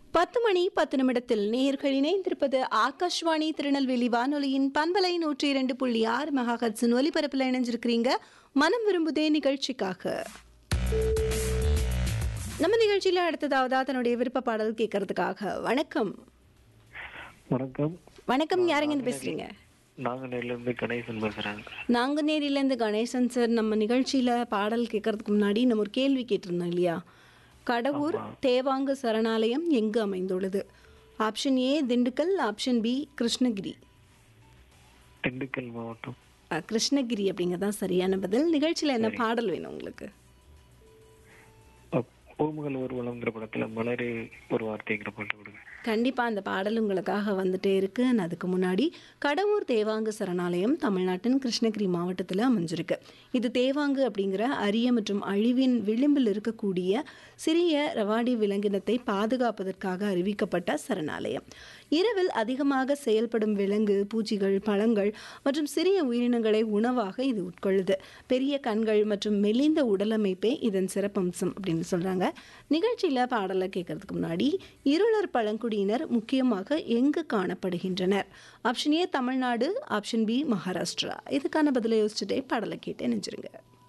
பத்து மணி பத்து நிமிடத்தில் நேர்கள் இணைந்திருப்பது ஆகாஷ்வாணி திருநெல்வேலி வானொலியின் பண்பலை நூற்றி இரண்டு புள்ளி ஆறு மெகாஹட்ஸின் ஒலிபரப்பில் இணைஞ்சிருக்கிறீங்க மனம் விரும்புதே நிகழ்ச்சிக்காக நம்ம நிகழ்ச்சியில அடுத்ததாவதா தன்னுடைய விருப்ப பாடல் கேட்கறதுக்காக வணக்கம் வணக்கம் வணக்கம் யாருங்க இருந்து பேசுறீங்க நாங்குநேரில இருந்து கணேசன் பேசுறேன் நாங்குநேரியிலேருந்து கணேசன் சார் நம்ம நிகழ்ச்சியில பாடல் கேட்கறதுக்கு முன்னாடி நம்ம ஒரு கேள்வி கேட்டிருந்தோம் இல்லையா கடவுர் தேவாங்கு சரணாலயம் எங்கு அமைந்துள்ளது option A Dindigul option B Krishnagiri Dindigul மாவட்டம் அஹ், கிருஷ்ணகிரி அப்படிங்கறதான் சரியான பதில் நிகழ்ச்சியில என்ன பாடல் வேணும் உங்களுக்கு அப்- பூமுகல் ஒரு வளங்கிற படத்துல மலரே ஒரு வார்த்தைங்கிற பாட்டு கொடுங்க கண்டிப்பா அந்த பாடல் உங்களுக்காக வந்துட்டே இருக்கு நான் அதுக்கு முன்னாடி கடவுர் தேவாங்கு சரணாலயம் தமிழ்நாட்டின் கிருஷ்ணகிரி மாவட்டத்தில் அமைஞ்சிருக்கு இது தேவாங்கு அப்படிங்கிற அரிய மற்றும் அழிவின் விளிம்பில் இருக்கக்கூடிய சிறிய ரவாடி விலங்கினத்தை பாதுகாப்பதற்காக அறிவிக்கப்பட்ட சரணாலயம் இரவில் அதிகமாக செயல்படும் விலங்கு பூச்சிகள் பழங்கள் மற்றும் சிறிய உயிரினங்களை உணவாக இது உட்கொள்ளுது பெரிய கண்கள் மற்றும் மெலிந்த உடலமைப்பே இதன் சிறப்பம்சம் அப்படின்னு சொல்றாங்க நிகழ்ச்சியில பாடலை கேட்கறதுக்கு முன்னாடி இருளர் பழங்குடியினர் முக்கியமாக எங்கு காணப்படுகின்றனர் option A Tamil Nadu option B Maharashtra இதுக்கான பதிலை யோசிச்சுட்டே பாடலை கேட்டு நினைச்சிருங்க